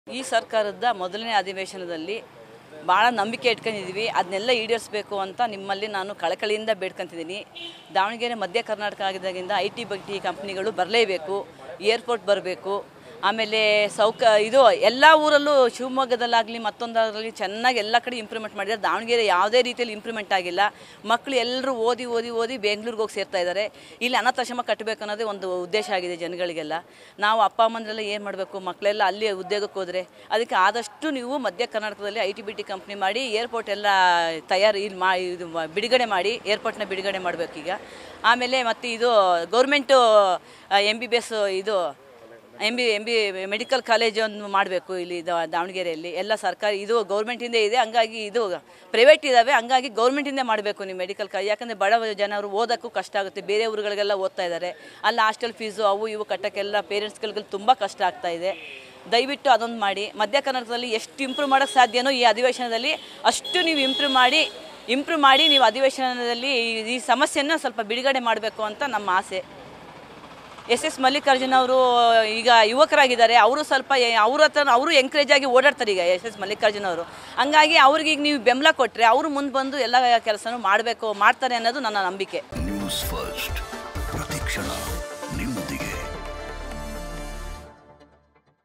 ಈ ಸರ್ಕಾರದ ಮೊದಲನೇ ಅಧಿವೇಶನದಲ್ಲಿ ಭಾಳ ನಂಬಿಕೆ ಇಟ್ಕೊಂಡಿದ್ದೀವಿ ಅದನ್ನೆಲ್ಲ ಈಡೇರಿಸಬೇಕು ಅಂತ ನಿಮ್ಮಲ್ಲಿ ನಾನು ಕಳಕಳಿಯಿಂದ ಬೇಡ್ಕೊತಿದ್ದೀನಿ ದಾವಣಗೆರೆ ಮಧ್ಯ ಕರ್ನಾಟಕ ಆಗಿದ್ದಾಗಿಂದ ಐ ಟಿ ಬಿ ಟಿ ಕಂಪ್ನಿಗಳು ಬರಲೇಬೇಕು ಏರ್ಪೋರ್ಟ್ ಬರಬೇಕು ಆಮೇಲೆ ಸೌಕ ಇದು ಎಲ್ಲ ಊರಲ್ಲೂ ಶಿವಮೊಗ್ಗದಲ್ಲಾಗಲಿ ಮತ್ತೊಂದಾಗಲಿ ಚೆನ್ನಾಗಿ ಎಲ್ಲ ಕಡೆ ಇಂಪ್ರೂವ್ಮೆಂಟ್ ಮಾಡಿದ್ದಾರೆ ದಾವಣಗೆರೆ ಯಾವುದೇ ರೀತಿಯಲ್ಲಿ ಇಂಪ್ರೂವ್ಮೆಂಟ್ ಆಗಿಲ್ಲ ಮಕ್ಕಳು ಎಲ್ಲರೂ ಓದಿ ಓದಿ ಓದಿ ಬೆಂಗಳೂರಿಗೆ ಹೋಗಿ ಸೇರ್ತಾ ಇದ್ದಾರೆ ಇಲ್ಲಿ ಅನಾಥಾಶ್ರಮ ಕಟ್ಟಬೇಕು ಅನ್ನೋದೇ ಒಂದು ಉದ್ದೇಶ ಆಗಿದೆ ಜನಗಳಿಗೆಲ್ಲ ನಾವು ಅಪ್ಪ ಅಮ್ಮಂದ್ರೆಲ್ಲ ಏನು ಮಾಡಬೇಕು ಮಕ್ಕಳೆಲ್ಲ ಅಲ್ಲಿ ಉದ್ಯೋಗಕ್ಕೆ ಹೋದರೆ ಅದಕ್ಕೆ ಆದಷ್ಟು ನೀವು ಮಧ್ಯ ಕರ್ನಾಟಕದಲ್ಲಿ I T B T company ಮಾಡಿ ಏರ್ಪೋರ್ಟ್ ಎಲ್ಲ ತಯಾರು ಇಲ್ಲಿ ಮಾ ಇದು ಮ- ಬಿಡುಗಡೆ ಮಾಡಿ ಏರ್ಪೋರ್ಟ್ನ ಬಿಡುಗಡೆ ಮಾಡಬೇಕೀಗ ಆಮೇಲೆ ಮತ್ತು ಇದು government M B B S ಇದು M B M B medical ಕಾಲೇಜನ್ನು ಮಾಡಬೇಕು ಇಲ್ಲಿ ದಾ- ದಾವಣಗೆರೆಯಲ್ಲಿ ಎಲ್ಲ ಸರ್ಕಾರಿ ಇದು ಗೌರ್ಮೆಂಟಿಂದ ಇದೆ ಹಂಗಾಗಿ ಇದು ಪ್ರೈವೇಟ್ ಇದ್ದಾವೆ ಹಂಗಾಗಿ ಗೌರ್ಮೆಂಟಿಂದ ಮಾಡಬೇಕು ನೀವು ಮೆಡಿಕಲ್ ಕಾಲೇಜ್ ಯಾಕಂದರೆ ಬಡ ಜನರು ಓದೋಕ್ಕೂ ಕಷ್ಟ ಆಗುತ್ತೆ ಬೇರೆ ಊರುಗಳಿಗೆಲ್ಲ ಓದ್ತಾ ಇದ್ದಾರೆ ಅಲ್ಲಿ ಹಾಸ್ಟೆಲ್ ಫೀಸು ಅವು ಇವು ಕಟ್ಟೋಕ್ಕೆಲ್ಲ ಪೇರೆಂಟ್ಸ್ಗಳಿಗೆ ತುಂಬ ಕಷ್ಟ ಆಗ್ತಾ ಇದೆ ದಯವಿಟ್ಟು ಅದೊಂದು ಮಾಡಿ ಮಧ್ಯ ಕರ್ನಾಟಕದಲ್ಲಿ ಎಷ್ಟು ಇಂಪ್ರೂವ್ ಮಾಡೋಕ್ಕೆ ಸಾಧ್ಯನೋ ಈ ಅಧಿವೇಶನದಲ್ಲಿ ಅಷ್ಟು ನೀವು ಇಂಪ್ರೂವ್ ಮಾಡಿ ಇಂಪ್ರೂವ್ ಮಾಡಿ ನೀವು ಅಧಿವೇಶನದಲ್ಲಿ ಈ- ಈ ಸಮಸ್ಯೆನ ಸ್ವಲ್ಪ ಬಿಡುಗಡೆ ಮಾಡಬೇಕು ಅಂತ ನಮ್ಮ ಆಸೆ ಎಸ್ ಎಸ್ ಮಲ್ಲಿಕಾರ್ಜುನ್ ಅವರು ಈಗ ಯುವಕರಾಗಿದ್ದಾರೆ ಅವರು ಸ್ವಲ್ಪ ಅವ್ರ ಹತ್ರ ಅವರು ಎಂಕರೇಜ್ ಆಗಿ ಓಡಾಡ್ತಾರೆ ಈಗ ಎಸ್ ಎಸ್ ಮಲ್ಲಿಕಾರ್ಜುನ್ ಅವರು ಹಂಗಾಗಿ ಅವ್ರಿಗೆ ಈಗ ನೀವು ಬೆಂಬಲ ಕೊಟ್ಟರೆ ಅವರು ಮುಂದೆ ಬಂದು ಎಲ್ಲ ಕೆಲಸನೂ ಮಾಡಬೇಕು ಮಾಡ್ತಾರೆ ಅನ್ನೋದು ನನ್ನ ನಂಬಿಕೆ ನ್ಯೂಸ್ ಫಸ್ಟ್ ಪ್ರತಿಕ್ಷಣ